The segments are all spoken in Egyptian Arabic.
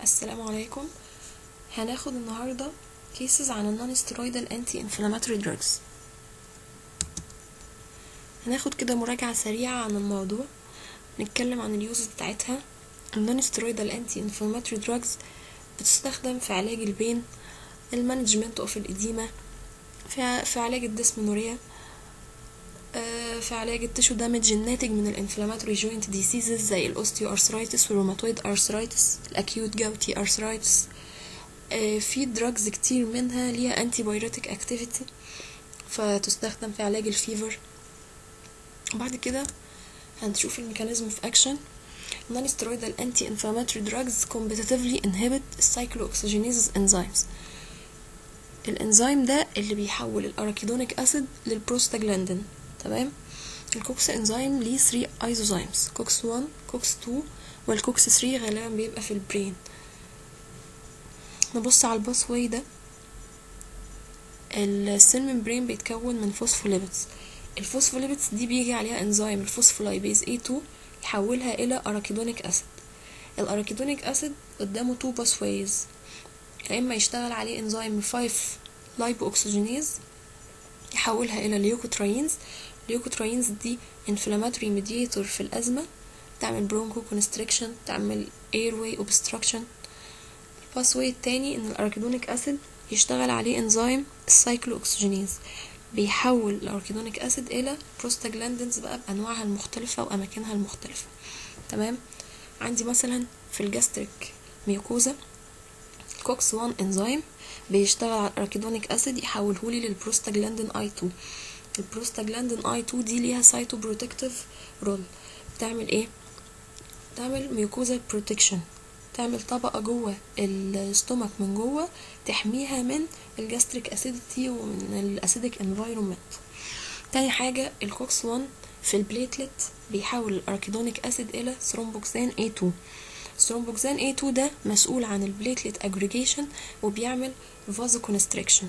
السلام عليكم هناخد النهاردة cases عن النون steroidal anti inflammatory drugs هناخد كده مراجعة سريعة عن الموضوع نتكلم عن اليوزز بتاعتها النون steroidal anti inflammatory drugs بتستخدم في علاج البين المانجمنت اوف الإديمة في, في علاج الديسمنوريا آه، في علاج التشو دامج الناتج من الانفلاماتوري جوينت ديسيزز زي الاوستيو ارثرايتس والروماتويد ارثرايتس الاكيوت جاوتي ارثرايتس في دراجز كتير منها ليها انتي بايوتيك اكتيفيتي فتستخدم في علاج الفيفر بعد كده هنشوف الميكانيزم في اكشن non steroidal anti-inflammatory drugs competitively inhibit cyclooxygenases enzymes الانزيم ده اللي بيحول الاراكيدونيك اسيد للبروستاجلاندين تمام الكوكس انزيم ليه 3 ايزوزايمز كوكس 1 كوكس 2 والكوكس 3 غالبا بيبقى في البرين نبص على الباس واي ده السيل ممبرين بيتكون من فوسفوليبيدز الفوسفوليبيدز دي بيجي عليها انزيم الفوسفولايبيز A2 يحولها الى اراكيدونيك اسيد الاراكيدونيك اسيد قدامه تو باس وايز يا اما يشتغل عليه انزيم 5 لايبو اوكسجينيز يحولها الى ليوكوتراينز الليوكوتراينز دي انفلاماتوري ميدياتور في الازمه تعمل برونكو كونستريكشن تعمل اير واي اوبستراكشن الباسواي التاني ان الاركيدونيك اسيد يشتغل عليه انزيم السايكلو اوكسجينيز بيحول الاركيدونيك اسيد الى بروستاجلاندينز بقى بانواعها المختلفه واماكنها المختلفه تمام عندي مثلا في الجاستريك ميوكوزا كوكس 1 انزيم بيشتغل على الاركيدونيك اسيد يحولهولي للبروستاجلاندين اي 2 البروستاجلاندين اي 2 دي ليها سايتو بروتكتيف رول بتعمل ايه بتعمل ميوكوزا بروتكشن تعمل طبقة جوه الستومك من جوه تحميها من الجاستريك اسيديتي ومن الاسيديك انفايرومنت تاني حاجة الكوكس 1 في البليتلت بيحول الاركيدونيك اسيد الى ثرومبوكسان A2 ثرومبوكسان A2 ده مسؤول عن البليتلت اجريجيشن وبيعمل فازو كونستريكشن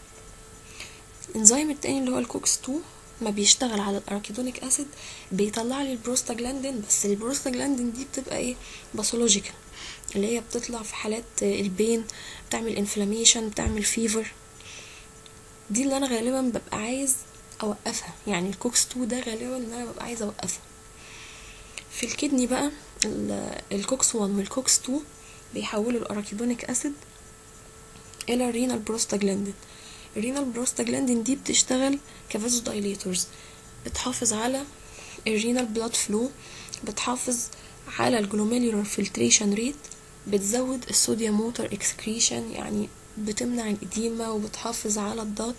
الانزيم التاني اللي هو الكوكس 2 ما بيشتغل على الاركيدونيك اسيد بيطلع لي البروستاجلاندين بس البروستاجلاندين دي بتبقى ايه باثولوجيكال اللي هي بتطلع في حالات البين بتعمل انفلاميشن بتعمل فيفر دي اللي انا غالبا ببقى عايز اوقفها يعني الكوكس 2 ده غالبا ان انا ببقى عايز اوقفها في الكدني بقى الكوكس 1 والكوكس 2 بيحولوا الاراكيدونيك اسيد الى رينال بروستاجلاندين الرينال بروستاجلاندين دي بتشتغل كفازو دايليتورز بتحافظ على الرينال بلاد فلو بتحافظ على الجلوميرولار فلتريشن ريت بتزود الصوديوم ووتر اكسكريشن يعني بتمنع الإديمة وبتحافظ على الضغط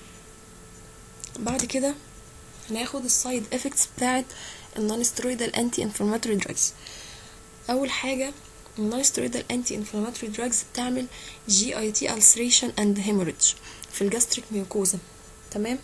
بعد كده هناخد السايد افكتس بتاعت النون سترويدال انتي انفلاماتوري دراجز اول حاجه النون سترويدال انتي انفلاماتوري دراجز بتعمل جي اي تي ulceration اند hemorrhage في الجاستريك ميوكوزا تمام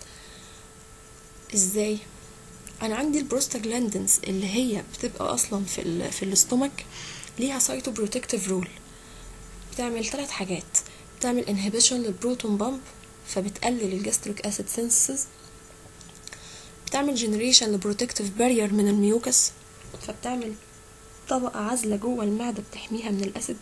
ازاي انا عندي البروستاجلاندينز اللي هي بتبقى اصلا في ال في الاستومك ليها سايتو بروتكتيف رول بتعمل ثلاث حاجات بتعمل انهبيشن للبروتون بامب فبتقلل الجاستريك اسيد سينثيسيس بتعمل جنريشن لبروتكتيف بارير من الميوكس فبتعمل طبقة عازلة جوه المعدة بتحميها من الأسيد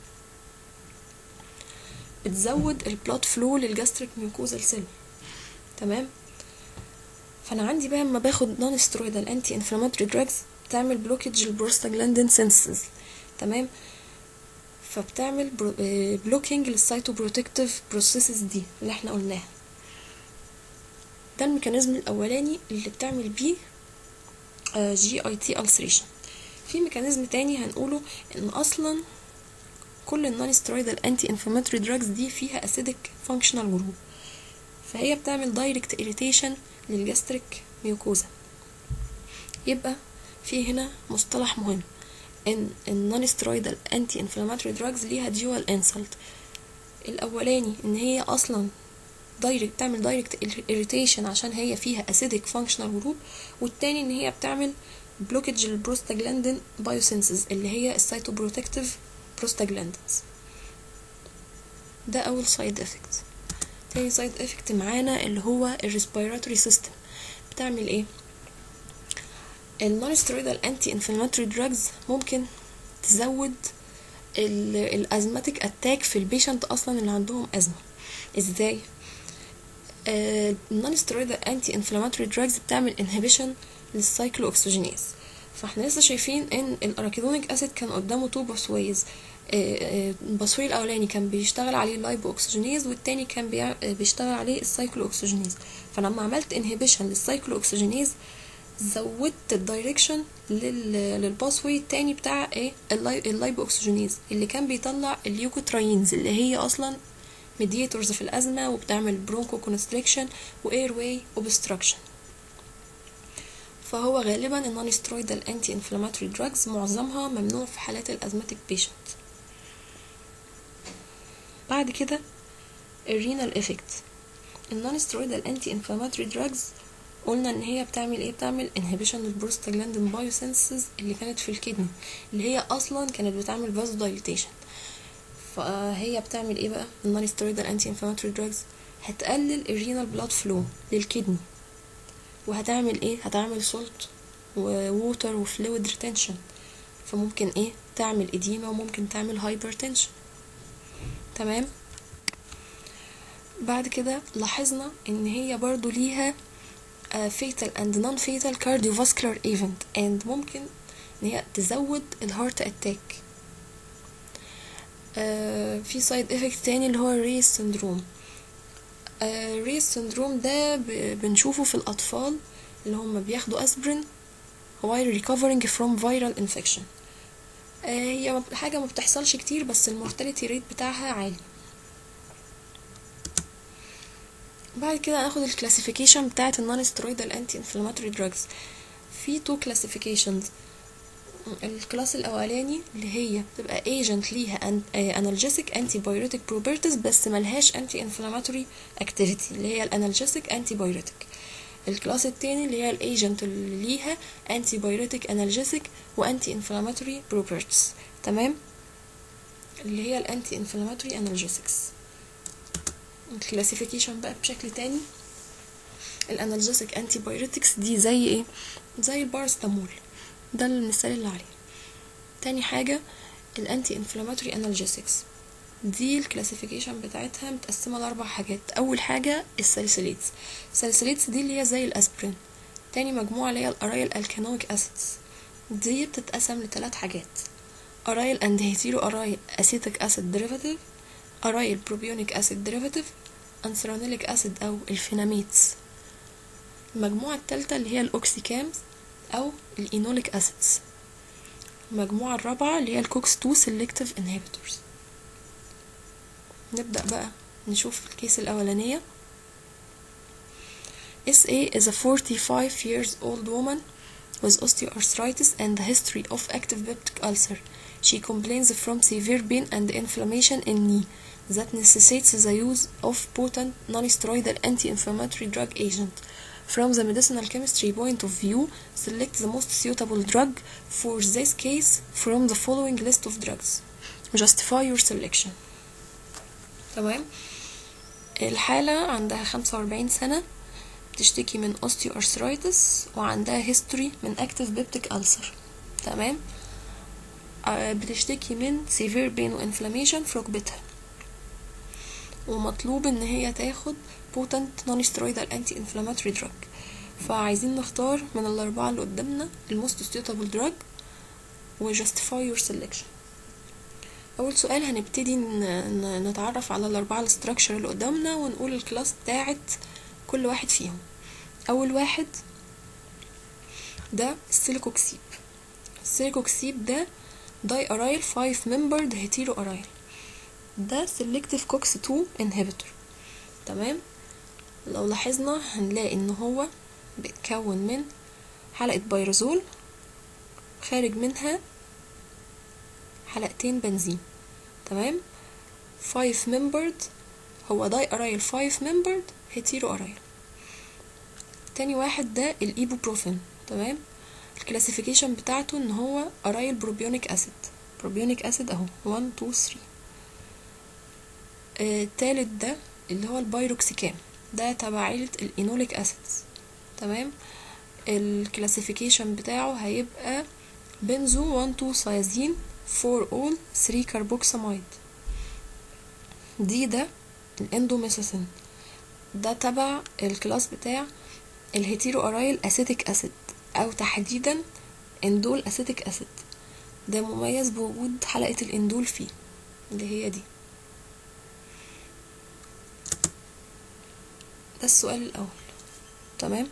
بتزود البلاد فلو للجاستريك ميوكوزال سيل تمام فانا عندي بقى لما باخد نون سترويدال انتي انفلاماتوري دراجز بتعمل بلوكج البروستاجلاندين سينسز تمام فبتعمل بلوكينج للسايتو بروتكتيف بروسيسز دي اللي احنا قلناها ده الميكانيزم الاولاني اللي بتعمل بيه جي اي تي ulceration في ميكانيزم تاني هنقوله ان اصلا كل النون سترويدال انتي انفلاماتوري دراجز دي فيها اسيدك فانكشنال جروب فهي بتعمل دايركت اريتيشن للجاستريك ميوكوزا يبقى في هنا مصطلح مهم ان النون سترويدال انتي انفلاماتوري دراجز ليها ديوال انسلت الاولاني ان هي اصلا دايركت بتعمل دايركت اريتيشن عشان هي فيها اسيدك فانكشنال جروب والتاني ان هي بتعمل بلوكج البروستاجلاندين بايوسينسز اللي هي السايتوبروتكتيف بروستاجلاندينز ده اول سايد افكت تاني سايد افكت معانا اللي هو الريسبيراتوري سيستم بتعمل ايه النون ستيرويدال انتي انفلاماتوري دراجز ممكن تزود الازماتيك اتاك في البيشنت اصلا اللي عندهم ازمه ازاي النون ستيرويد انتي انفلاماتوري دراجز بتعمل انهبيشن للسايكلو اوكسجينيز فاحنا لسه شايفين ان الاراكيدونيك اسيد كان قدامه تو باسويز الباسوي الاولاني كان بيشتغل عليه اللايبو اوكسجينيز والتاني كان بيع- آه، بيشتغل عليه السايكلو اوكسجينيز فلما عملت انهبيشن للسايكلو اوكسجينيز زودت الدايركشن للباسوي التاني بتاع ايه اللاي- اللايبو اوكسجينيز اللي كان بيطلع اليوكوتراينز اللي هي اصلا ميدياتورز في الازمه وبتعمل برونكو كونستريكشن واير واي اوبستراكشن فهو غالبا النون سترويدال انتي انفلاماتوري دراجز معظمها ممنوع في حالات الازماتيك بيشنت بعد كده الرينال افكت النون سترويدال انتي انفلاماتوري دراجز قلنا ان هي بتعمل ايه بتعمل انهبيشن للبروستاجلاندين بايوسينسز اللي كانت في الكدني اللي هي اصلا كانت بتعمل فازو دايليتيشن فهي بتعمل ايه بقى النون سترويدال انتي انفلاماتوري دراجز هتقلل الرينال بلاد فلو للكدني وهتعمل ايه هتعمل سولت ووتر وفلويد ريتنشن فممكن ايه تعمل اديمه وممكن تعمل هايبرتنشن تمام بعد كده لاحظنا ان هي برضو ليها uh, fatal and non-fatal cardiovascular event and ممكن ان هي تزود الهارت اتاك آه في سايد افكت تاني اللي هو الريس سندروم الريس سندروم ده ب- بنشوفه في الاطفال اللي هم بياخدوا اسبرين while recovering from viral infection آه هي ما- حاجة ما بتحصلش كتير بس المورتاليتي ريت بتاعها عالي بعد كده هناخد الكلاسيفيكيشن بتاعت النون سترويدال انتي انفلاماتوري دراجز في تو كلاسيفيكيشنز الكلاس الاولاني اللي هي بتبقى ايجنت ليها انالجيسيك انتي بايوريتك بروبرتيز بس ملهاش انتي انفلاماتوري اكتيفيتي اللي هي الانالجيسيك انتي بايوريتك الكلاس التاني اللي هي الايجنت اللي ليها انتي بايوريتك انالجيسيك وانتي انفلاماتوري بروبرتيز تمام اللي هي الانتي انفلاماتوري انالجيسكس الكلاسيفيكيشن بقى بشكل تاني الانالجيسيك انتي بايوريتكس دي زي ايه زي البارستامول ده المثال اللي عليه تاني حاجة الانتي انفلاماتوري انالجيسكس دي الكلاسيفيكيشن بتاعتها متقسمة لأربع حاجات أول حاجة الساليسيليتس الساليسيليتس دي اللي هي زي الأسبرين تاني مجموعة اللي هي الأرايل الكانويك أسيدز دي بتتقسم لثلاث حاجات أرايل أند هيتيرو أرايل أسيتيك أسيد ديريفاتيف أرايل بروبيونيك أسيد ديريفاتيف أنثرانيليك أسيد أو الفيناميتس المجموعة التالتة اللي هي الأوكسيكامز أو الإينوليك أسيدز المجموعة الرابعة اللي هي الكوكس 2 سيلكتيف inhibitors نبدأ بقى نشوف الكيس الأولانية SA is a 45 years old woman with osteoarthritis and a history of active peptic ulcer. She complains from severe pain and inflammation in knee that necessitates the use of potent non-steroidal anti-inflammatory drug agent. From the medicinal chemistry point of view, select the most suitable drug for this case from the following list of drugs. Justify your selection. تمام الحالة عندها 45 سنة بتشتكي من osteoarthritis وعندها history من active peptic ulcer تمام آه، بتشتكي من severe pain و inflammation في ركبتها ومطلوب ان هي تاخد potent non-steroidal anti-inflammatory drug فعايزين نختار من الأربعة اللي قدامنا الموست suitable drug و justify your selection أول سؤال هنبتدي ن- ن- نتعرف على الأربعة الاستراكشر اللي قدامنا ونقول الكلاس بتاعت كل واحد فيهم أول واحد ده السيليكوكسيب السيليكوكسيب ده داي أرايل 5 membered هيتيرو أرايل ده سيلكتيف كوكس 2 inhibitor تمام لو لاحظنا هنلاقي ان هو بيتكون من حلقة بيرازول خارج منها حلقتين بنزين تمام 5 membered هو داي أرايل 5 membered هيتيرو أرايل تاني واحد ده الإيبوبروفين تمام الكلاسيفيكيشن بتاعته ان هو أرايل بروبيونيك أسيد بروبيونيك أسيد اهو 1 2 3 آه، التالت ده اللي هو البايروكسيكام ده تبع عيلة الإينوليك أسيدز تمام الكلاسيفيكيشن بتاعه هيبقى بنزو 1 2 سايزين for all 3 كربوكساميد دي ده الاندوميسيسين ده تبع الكلاس بتاع الهيتيرو ارايل اسيتيك اسيد او تحديدا اندول اسيتيك اسيد ده مميز بوجود حلقة الاندول فيه اللي هي دي ده السؤال الاول تمام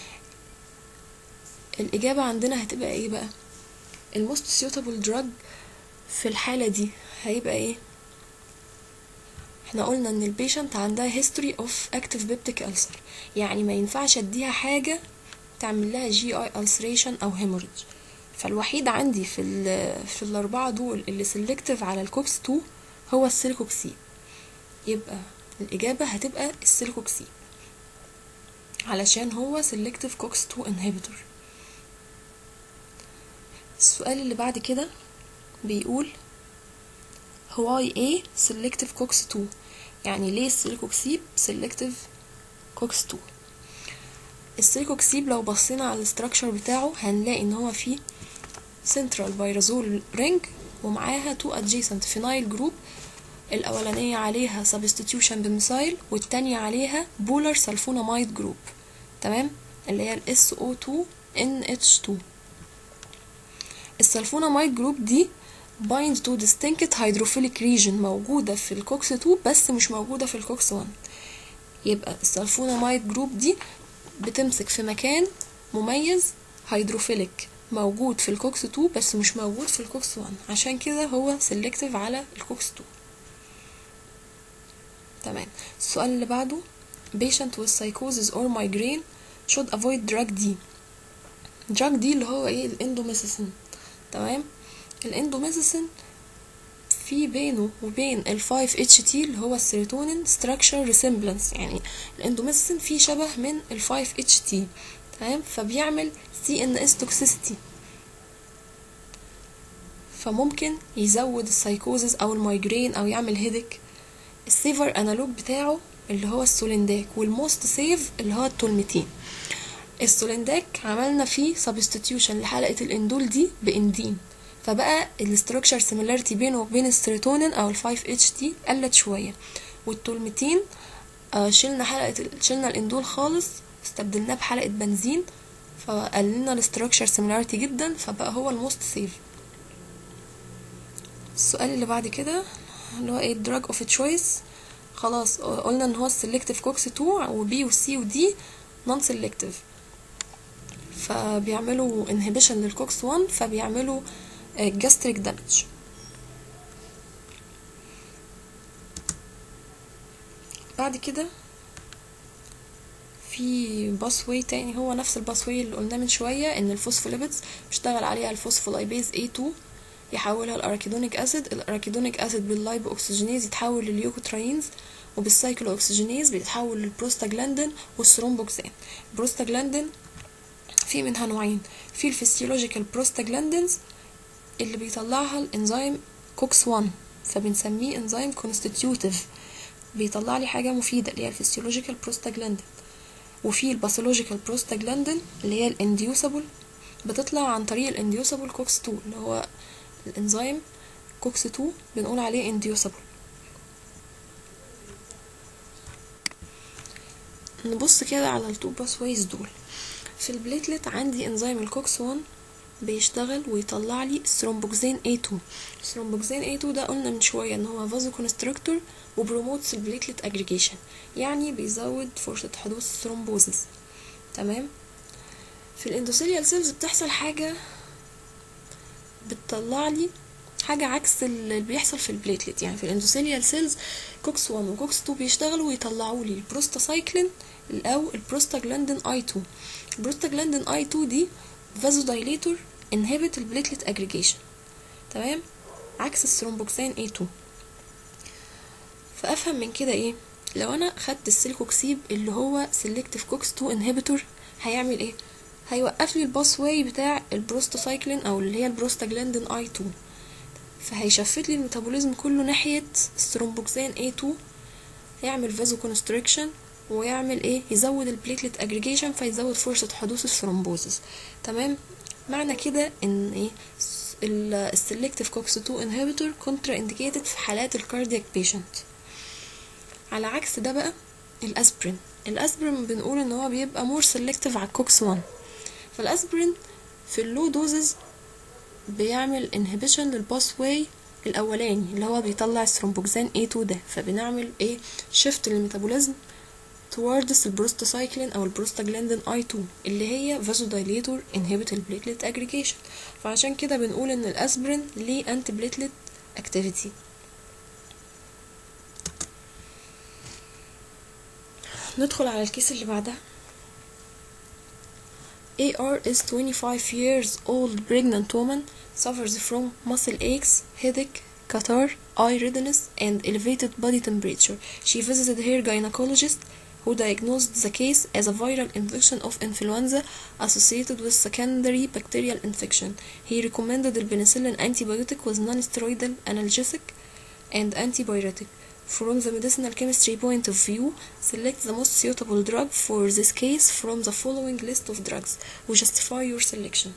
الاجابة عندنا هتبقى ايه بقى الموست سيوتابل دراج في الحالة دي هيبقى ايه احنا قلنا ان البيشنت عندها history of active peptic ulcer يعني ما ينفعش اديها حاجة تعمل لها جي اي ulceration او hemorrhage فالوحيد عندي في ال في الاربعة دول اللي سيلكتيف على الكوكس 2 هو السيلكوكسي يبقى الاجابة هتبقى السيلكوكسي علشان هو سيلكتيف كوكس 2 inhibitor السؤال اللي بعد كده بيقول هواي ايه سيلكتيف كوكس 2 يعني ليه السيلكوكسيب سيلكتيف كوكس 2 السيلكوكسيب لو بصينا على الاستراكشر بتاعه هنلاقي ان هو فيه سنترال بايرازول رينج ومعاها تو ادجيسنت فينايل جروب الاولانيه عليها سبستيتيوشن بميثايل والتانية عليها بولر سلفوناميد جروب تمام اللي هي الاس او 2 ان اتش 2 السلفوناميد جروب دي bind to distinct hydrophilic region موجودة في الكوكس 2 بس مش موجودة في الكوكس 1 يبقى السلفوناميد جروب دي بتمسك في مكان مميز هيدروفيليك موجود في الكوكس 2 بس مش موجود في الكوكس 1 عشان كده هو سيلكتيف على الكوكس 2 تمام السؤال اللي بعده patient with psychosis or migraine should avoid drug D drug D اللي هو ايه الاندوميسيسين تمام الاندوميسيسين في بينه وبين ال 5 اتش تي اللي هو السيروتونين structure resemblance يعني الاندوميسيسين فيه شبه من ال 5 اتش تي تمام فبيعمل سي ان اس توكسيسيتي فممكن يزود السايكوزز او المايجرين او يعمل هيدك السيفر انالوج بتاعه اللي هو السولنداك والموست سيف اللي هو التولمتين السولنداك عملنا فيه سبستيتيوشن لحلقة الاندول دي باندين فبقى الاستراكشر سيميلاريتي بينه وبين السيروتونين او ال 5 اتش تي قلت شويه والتولمتين آه شلنا حلقه شلنا الاندول خالص استبدلناه بحلقه بنزين فقللنا الاستراكشر سيميلاريتي جدا فبقى هو الموست سيف السؤال اللي بعد كده اللي هو ايه الدراج اوف تشويس خلاص قلنا ان هو السلكتيف كوكس 2 وبي وسي ودي نون سلكتيف فبيعملوا انهبيشن للكوكس 1 فبيعملوا جاستريك دامج بعد كده في باسوي تاني هو نفس الباسوي اللي قلناه من شوية ان الفوسفوليبيدز بيشتغل عليها الفوسفولايبيز A2 يحولها الاراكيدونيك اسيد الاراكيدونيك اسيد باللايبو اوكسجينيز يتحول لليوكوتراينز وبالسايكلو اوكسجينيز بيتحول للبروستاجلاندين والثرومبوكسان البروستاجلاندين في منها نوعين في الفسيولوجيكال بروستاجلاندينز اللي بيطلعها الانزيم كوكس 1 فبنسميه انزيم كونستيتيوتيف بيطلع لي حاجه مفيده اللي هي الفسيولوجيكال بروستاجلاندين وفي الباثولوجيكال بروستاجلاندين اللي هي الانديوسابل بتطلع عن طريق الانديوسابل كوكس 2 اللي هو الانزيم كوكس 2 بنقول عليه انديوسابل نبص كده على التو باسويز دول في البليتلت عندي انزيم الكوكس 1 بيشتغل ويطلع لي الثرومبوكسين A2 الثرومبوكسين A2 ده قلنا من شوية ان هو فازو كونستركتور وبروموتس البليتلت اجريجيشن يعني بيزود فرصة حدوث الثرومبوزس تمام في الاندوثيليال سيلز بتحصل حاجة بتطلع لي حاجة عكس اللي بيحصل في البليتلت يعني في الاندوثيليال سيلز كوكس 1 وكوكس 2 بيشتغلوا ويطلعوا لي البروستاسايكلين او البروستاجلاندين اي 2 البروستاجلاندين اي 2 دي فازو دايليتور انهبت البليتلت اجريجيشن تمام عكس الثرومبوكسين A2 فافهم من كده ايه لو انا خدت السيلكوكسيب اللي هو سيلكتيف كوكس 2 انهبيتور هيعمل ايه هيوقف لي الباس واي بتاع البروستاسايكلين او اللي هي البروستاجلاندين اي 2 فهيشفت لي الميتابوليزم كله ناحيه الثرومبوكسين A2 هيعمل فازو كونستريكشن ويعمل ايه يزود البليتلت اجريجيشن فيزود فرصه حدوث الثرومبوزس تمام معنى كده ان ايه السلكتيف كوكس 2 انهبيتور كونترا انديكيتد في حالات الكاردياك بيشنت على عكس ده بقى الاسبرين الاسبرين بنقول ان هو بيبقى مور سلكتيف على الكوكس 1 فالاسبرين في اللو دوزز بيعمل انهبيشن للباس واي الاولاني اللي هو بيطلع الثرومبوكسان A2 ده فبنعمل ايه شيفت للميتابوليزم towards البروستاسايكلين او البروستاجلاندين I2 اللي هي vasodilator inhibit البليتلت aggregation فعشان كده بنقول ان الاسبرين ليه انتي بليتلت activity ندخل على الكيس اللي بعدها AR is 25 years old pregnant woman suffers from muscle aches, headache, catarrh, eye redness, and elevated body temperature. She visited her gynecologist who diagnosed the case as a viral infection of influenza associated with secondary bacterial infection. He recommended the penicillin antibiotic with non-steroidal analgesic and antibiotic. From the medicinal chemistry point of view, select the most suitable drug for this case from the following list of drugs. وجustify your selection.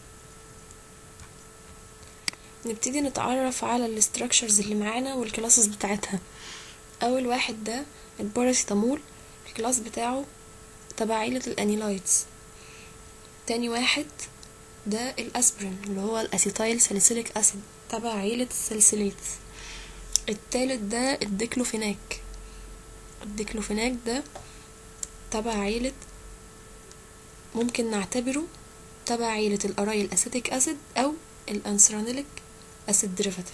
نبتدي نتعرف على الاستراكشرز اللي معانا والكلاسز بتاعتها اول واحد ده الباراسيتامول الكلاس بتاعه تبع عيلة الانيلايتس تاني واحد ده الاسبرين اللي هو الاسيتايل ساليسيليك اسيد تبع عيلة السلسليت التالت ده الديكلوفيناك الديكلوفيناك ده تبع عيلة ممكن نعتبره تبع عيلة الأرايل أسيتيك أسيد أو الأنسرانيليك أسيد ديريفاتيف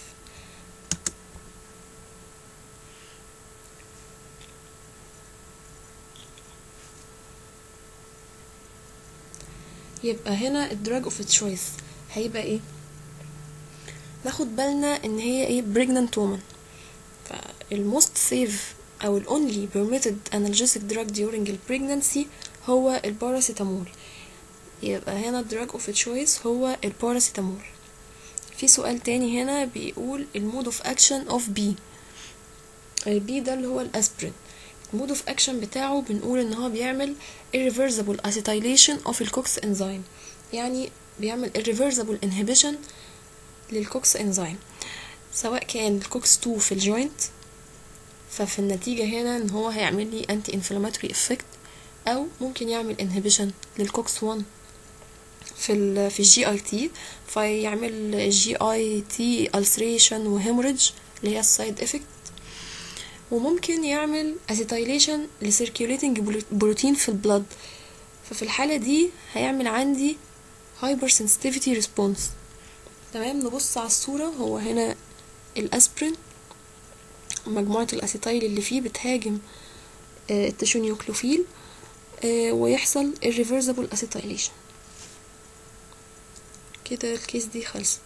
يبقى هنا الدراج اوف تشويس هيبقى ايه ناخد بالنا ان هي ايه pregnant woman فالموست سيف او الاونلي permitted analgesic drug during البريجنانسي هو الباراسيتامول يبقى هنا الدراج اوف تشويس هو الباراسيتامول في سؤال تاني هنا بيقول المود اوف اكشن اوف بي البي ده اللي هو الاسبرين المود اوف اكشن بتاعه بنقول ان هو بيعمل irreversible acetylation of الكوكس انزيم يعني بيعمل irreversible inhibition للكوكس انزيم سواء كان الكوكس 2 في الجوينت ففي النتيجة هنا ان هو هيعمل لي انتي انفلاماتوري افكت او ممكن يعمل انهبيشن للكوكس 1 في ال في الجي اي تي فيعمل جي اي تي ulceration وهيموريدج اللي هي السايد افكت وممكن يعمل اسيتايليشن لسيركيوليتنج بروتين في البلد ففي الحالة دي هيعمل عندي هايبر sensitivity ريسبونس تمام نبص على الصورة هو هنا الاسبرين مجموعة الاسيتايل اللي فيه بتهاجم التشو نيوكلوفيل ويحصل irreversible acetylation كده الكيس دي خلصت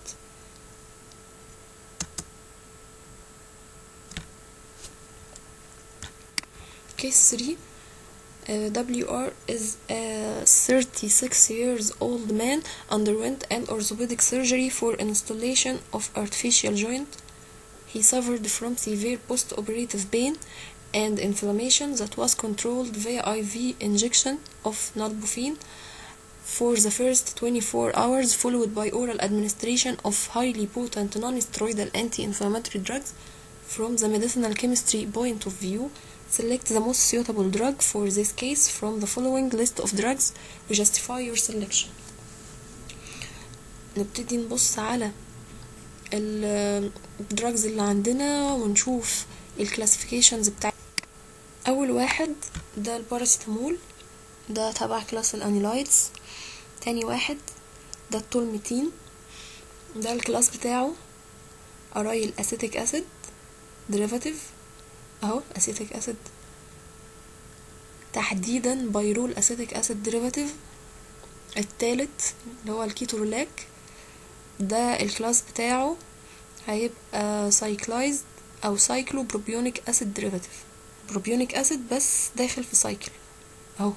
Case 3 uh, WR is a 36 years old man underwent an orthopedic surgery for installation of artificial joint. He suffered from severe post-operative pain and inflammation that was controlled via IV injection of nalbuphine for the first 24 hours followed by oral administration of highly potent non-steroidal anti-inflammatory drugs from the medicinal chemistry point of view select the most suitable drug for this case from the following list of drugs to justify your selection نبتدي نبص على الدراجز اللي عندنا ونشوف الكلاسيفيكيشنز بتاع اول واحد ده الباراسيتامول ده تبع كلاس الانيلايتس تاني واحد ده التولميتين ده الكلاس بتاعه ارايل اسيتيك اسيد ديريفاتيف اهو اسيتيك اسيد تحديدا بيرول اسيتيك اسيد ديريفاتيف التالت اللي هو الكيتورلاك ده الكلاس بتاعه هيبقى سايكلايزد او سايكلو بروبيونيك اسيد ديريفاتيف بروبيونيك اسيد بس داخل في سايكل اهو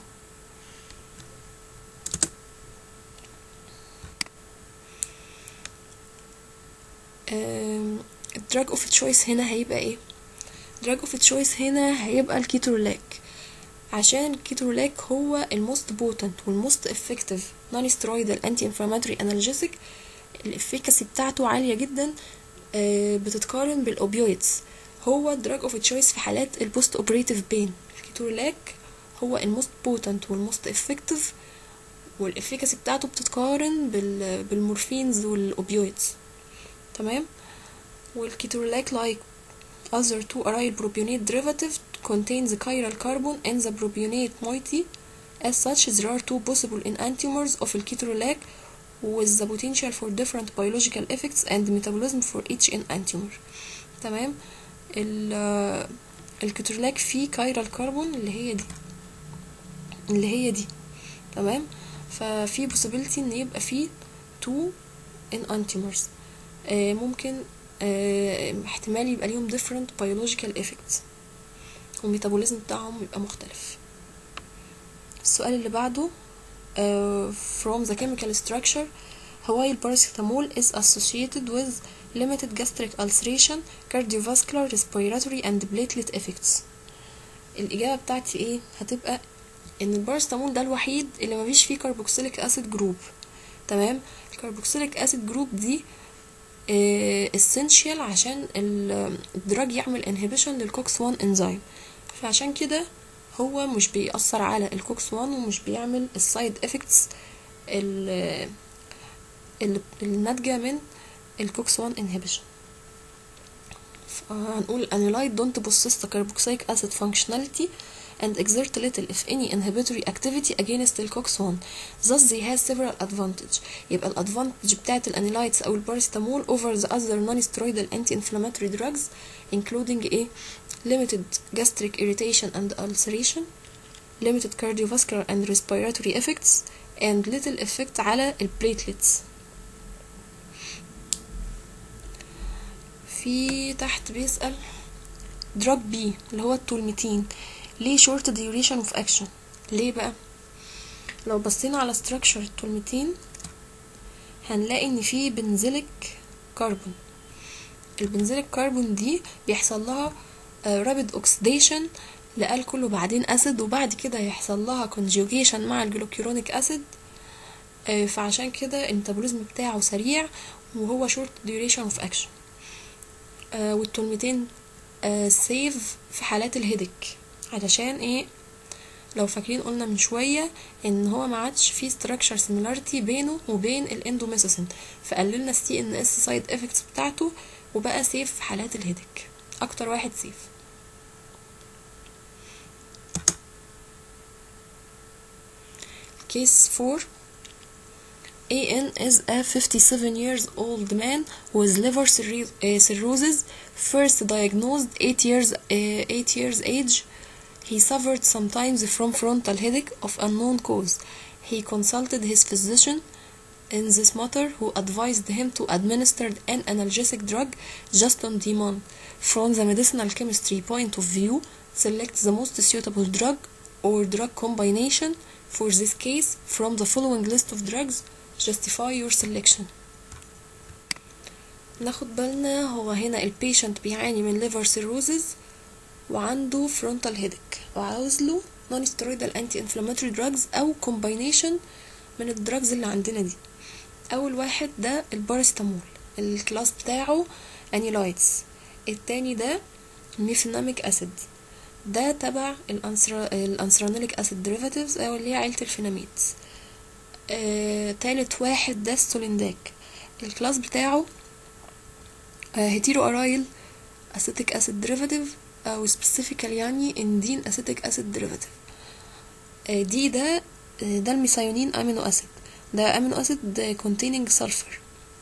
الدراج اوف تشويس هنا هيبقى ايه دراج اوف تشويس هنا هيبقى الكيترولاك عشان الكيترولاك هو الموست بوتنت والموست افكتيف نون سترويدال انتي انفلاماتوري انالجيسيك الافيكاسي بتاعته عالية جدا آه، بتتقارن بالاوبيويدز هو دراج اوف تشويس في حالات البوست اوبريتيف بين الكيتورلاك هو الموست بوتنت والموست افكتيف والافيكاسي بتاعته بتتقارن بال بالمورفينز والاوبيويدز تمام والكيتورلاك like other two aryl propionate derivative contain the chiral carbon and the propionate moiety as such there are two possible enantiomers of الكيتورلاك with the potential for different biological effects and metabolism for each enantiomer تمام ال الكترلاك فيه كايرال كربون اللي هي دي اللي هي دي تمام ففي possibility ان يبقى فيه two enantiomers آه ممكن آه احتمال يبقى ليهم different biological effects والميتابوليزم بتاعهم يبقى مختلف السؤال اللي بعده uh, from the chemical structure while paracetamol is associated with limited gastric ulceration cardiovascular respiratory and platelet effects الإجابة بتاعتي ايه هتبقى ان البارستامول ده الوحيد اللي مفيش فيه كربوكسيليك اسيد جروب تمام الكربوكسيليك اسيد جروب دي essential عشان الدراج يعمل inhibition للكوكس 1 انزيم فعشان كده هو مش بيأثر على الكوكس 1 ومش بيعمل السايد افكتس الناتجة من الكوكس 1 inhibition هنقول anilide don't possess the carboxylic acid functionality and exert little if any inhibitory activity against the COX-1 thus they have several advantage يبقى الادفانتج بتاعت الانيلايتس او البارستامول over the other non-steroidal anti-inflammatory drugs including a limited gastric irritation and ulceration limited cardiovascular and respiratory effects and little effect على البليتلتس في تحت بيسأل drug B اللي هو التولميتين ليه short duration of action ليه بقى لو بصينا على structure التولميتين هنلاقي ان في بنزيليك كربون البنزيليك كربون دي بيحصل لها رابيد اوكسيديشن لالكول وبعدين اسيد وبعد كده يحصل لها كونجوجيشن مع الجلوكيرونيك اسيد فعشان كده الميتابوليزم بتاعه سريع وهو شورت ديوريشن اوف اكشن والتولميتين سيف في حالات الهيدك علشان ايه لو فاكرين قلنا من شوية ان هو ما عادش فيه structure similarity بينه وبين الاندوميسوسين فقللنا السي ان اس سايد افكتس بتاعته وبقى سيف في حالات الهيدك اكتر واحد سيف case 4 AN is a 57 years old man with liver cirrhosis first diagnosed 8 years, uh, 8 years age he suffered sometimes from frontal headache of unknown cause he consulted his physician in this matter who advised him to administer an analgesic drug just on demand from the medicinal chemistry point of view select the most suitable drug or drug combination for this case from the following list of drugs justify your selection ناخد بالنا هو هنا البيشنت بيعاني من liver cirrhosis وعنده frontal headache وعاوز له non steroidal anti inflammatory drugs او combination من الدراجز اللي عندنا دي اول واحد ده البارستامول الكلاس بتاعه انيلايتس التاني ده ميفيناميك اسيد ده تبع الانسرانيليك اسيد ديريفاتيفز او اللي هي عيله الفيناميدز آه، تالت واحد ده السولينداك الكلاس بتاعه آه، هيتيرو ارايل اسيتيك اسيد ديريفاتيف او سبيسيفيكال يعني اندين اسيتيك اسيد ديريفاتيف دي ده آه، ده الميثايونين امينو اسيد ده امينو اسيد containing sulfur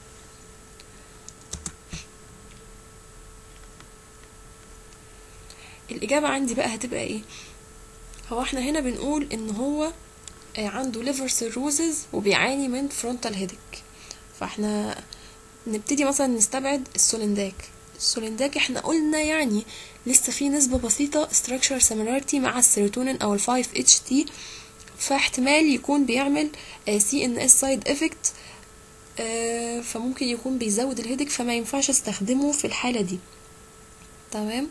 الإجابة عندي بقى هتبقى ايه هو احنا هنا بنقول ان هو عنده ليفر سيروزز وبيعاني من فرونتال هيدك فاحنا نبتدي مثلا نستبعد السولنداك السولنداك احنا قلنا يعني لسه في نسبة بسيطة structure similarity مع السيروتونين او ال 5 اتش تي فاحتمال يكون بيعمل سي ان اس سايد افكت فممكن يكون بيزود الهيدك فما ينفعش استخدمه في الحالة دي تمام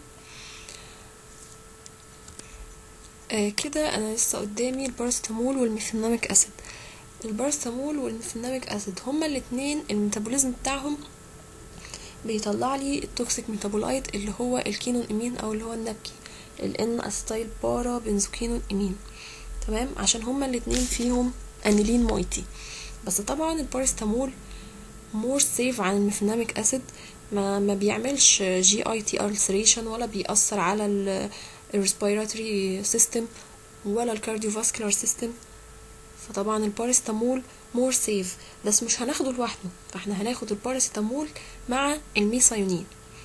آه كده انا لسه قدامي البارستامول والميثيناميك اسيد البارستامول والميثيناميك اسيد هما الاتنين الميتابوليزم بتاعهم بيطلع لي التوكسيك ميتابولايت اللي هو الكينون امين او اللي هو النبكي الان استايل بارا بنزوكينون امين تمام عشان هما الاتنين فيهم انيلين مويتي بس طبعا البارستامول مور سيف عن الميثيناميك اسيد ما ما بيعملش جي اي تي ulceration ولا بيأثر على الريسبيراتوري سيستم ولا الكارديوفاسكولار سيستم فطبعا البارستامول مور سيف بس مش هناخده لوحده فاحنا هناخد البارستامول مع الميثايونين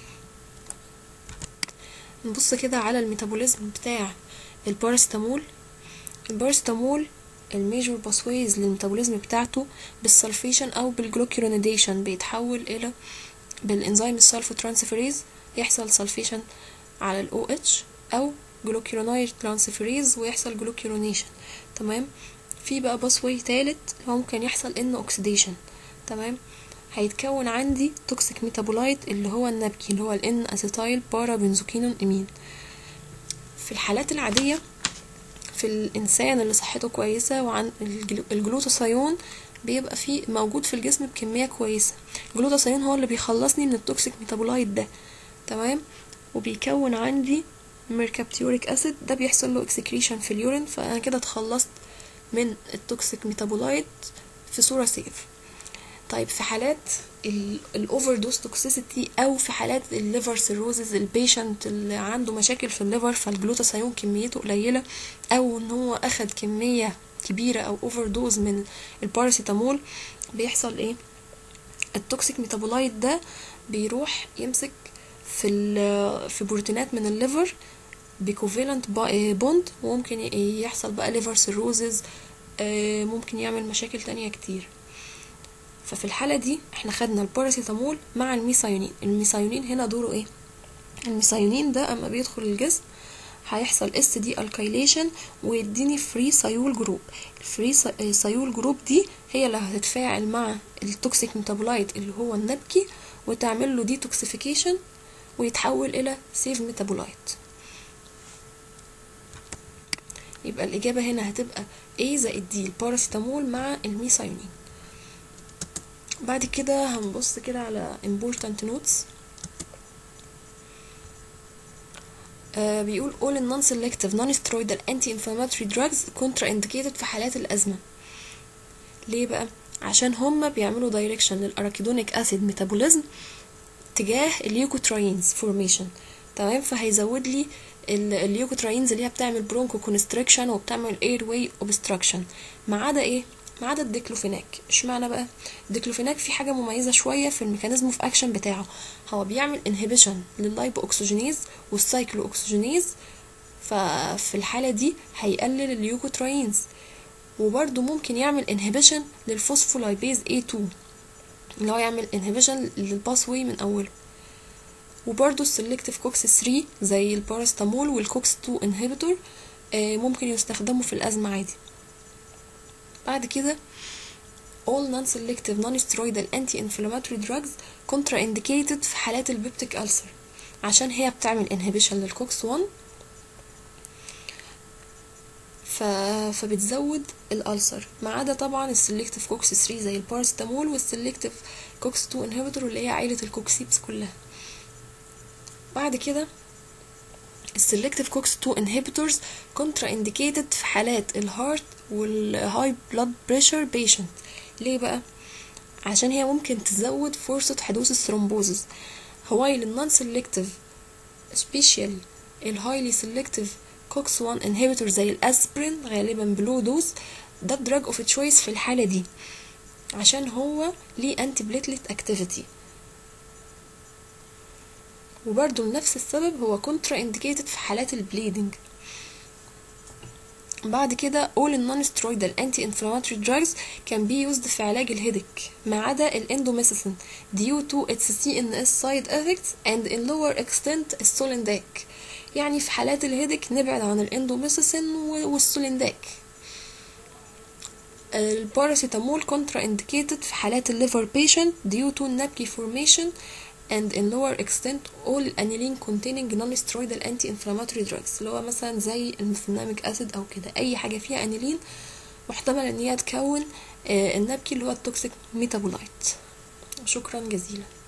نبص كده على الميتابوليزم بتاع البارستامول البارستامول الميجور باسويز للميتابوليزم بتاعته بالسلفيشن او بالجلوكيرونيديشن بيتحول الى بالانزيم السلفوترانسفيريز يحصل سلفيشن على ال OH او جلوكيرونايد ترانسفيريز ويحصل جلوكيرونيشن تمام في بقى باسوي تالت ممكن يحصل ان اوكسيديشن تمام هيتكون عندي توكسيك ميتابولايت اللي هو النبكي اللي هو الان اسيتايل بارا بنزوكينون امين في الحالات العادية في الإنسان اللي صحته كويسة وعن الجلوتاثيون بيبقى فيه موجود في الجسم بكمية كويسة الجلوتاثيون هو اللي بيخلصني من التوكسيك ميتابولايت ده تمام وبيكون عندي ميركابتيوريك اسيد ده بيحصل له اكسكريشن في اليورين فانا كده اتخلصت من التوكسيك ميتابولايت في صورة سيف طيب في حالات الاوفر دوز توكسيسيتي او في حالات الليفر سيروزز البيشنت اللي عنده مشاكل في الليفر فالجلوتاثيون كميته قليله او ان هو اخد كميه كبيره او اوفر دوز من الباراسيتامول بيحصل ايه التوكسيك ميتابولايت ده بيروح يمسك في في بروتينات من الليفر بكوفيلنت بوند وممكن يحصل بقى ليفر سيروزز ممكن يعمل مشاكل تانية كتير ففي الحالة دي احنا خدنا الباراسيتامول مع الميثايونين الميثايونين هنا دوره ايه الميثايونين ده اما بيدخل الجسم هيحصل اس دي الكايليشن ويديني فري سيول جروب الفري سيول جروب دي هي اللي هتتفاعل مع التوكسيك ميتابولايت اللي هو النبكي وتعمل له ديتوكسيفيكيشن ويتحول الى سيف ميتابولايت يبقى الإجابة هنا هتبقى A زائد D الباراسيتامول مع الميثايونين بعد كده هنبص كده على important notes آه بيقول all non-selective non-steroidal anti-inflammatory drugs contraindicated في حالات الأزمة ليه بقى؟ عشان هما بيعملوا direction للأراكيدونيك أسيد ميتابوليزم تجاه اليوكوتراينز فورميشن تمام فهيزود لي اليوكوتراينز اللي هي بتعمل برونكو كونستريكشن وبتعمل اير واي اوبستراكشن ما عدا ايه ما عدا الديكلوفيناك اشمعنى بقى الديكلوفيناك في حاجه مميزه شويه في الميكانيزم اوف اكشن بتاعه هو بيعمل انهبيشن لللايبو اوكسجينيز والسايكلو اوكسجينيز ففي الحاله دي هيقلل اليوكوتراينز وبرده ممكن يعمل انهبيشن للفوسفولايبيز A2 اللي هو يعمل انهبيشن للباسوي من اوله وبرضه السلكتيف كوكس 3 زي البارستامول والكوكس 2 انهبيتور ممكن يستخدموا في الأزمة عادي بعد كده all non-selective non-steroidal anti-inflammatory drugs contraindicated في حالات البيبتيك ألسر عشان هي بتعمل inhibition للكوكس 1 ف... فبتزود الألسر ما عدا طبعا السلكتيف كوكس 3 زي البارستامول والسلكتيف كوكس 2 انهبيتور اللي هي عائلة الكوكسيبس كلها بعد كده السلكتيف كوكس 2 انهبيتورز كونترا انديكيتد في حالات الهارت والهاي بلاد بريشر بيشنت ليه بقى عشان هي ممكن تزود فرصة حدوث الثرومبوزز هوايل النون سلكتيف سبيشال الهايلي سلكتيف كوكس 1 انهبيتور زي الاسبرين غالبا بلو دوز ده الدراج اوف تشويس في الحالة دي عشان هو ليه انتي بليتلت اكتيفيتي وبرضه لنفس السبب هو كونترا انديكيتد في حالات البليدنج بعد كده all non-steroidal anti-inflammatory drugs can be used في علاج الهيدك ما عدا الاندوميسيسين due to its CNS side effects and in lower extent السولنداك يعني في حالات الهيدك نبعد عن الاندوميسيسين والسولنداك الباراسيتامول كونترا انديكيتد في حالات الليفر patient due to napki formation and in lower extent all aniline containing non-steroidal anti-inflammatory drugs اللي هو مثلا زي الميثيناميك اسيد او كده اي حاجه فيها انيلين محتمل ان هي تكون آه، النبكي اللي هو التوكسيك ميتابولايت شكرا جزيلا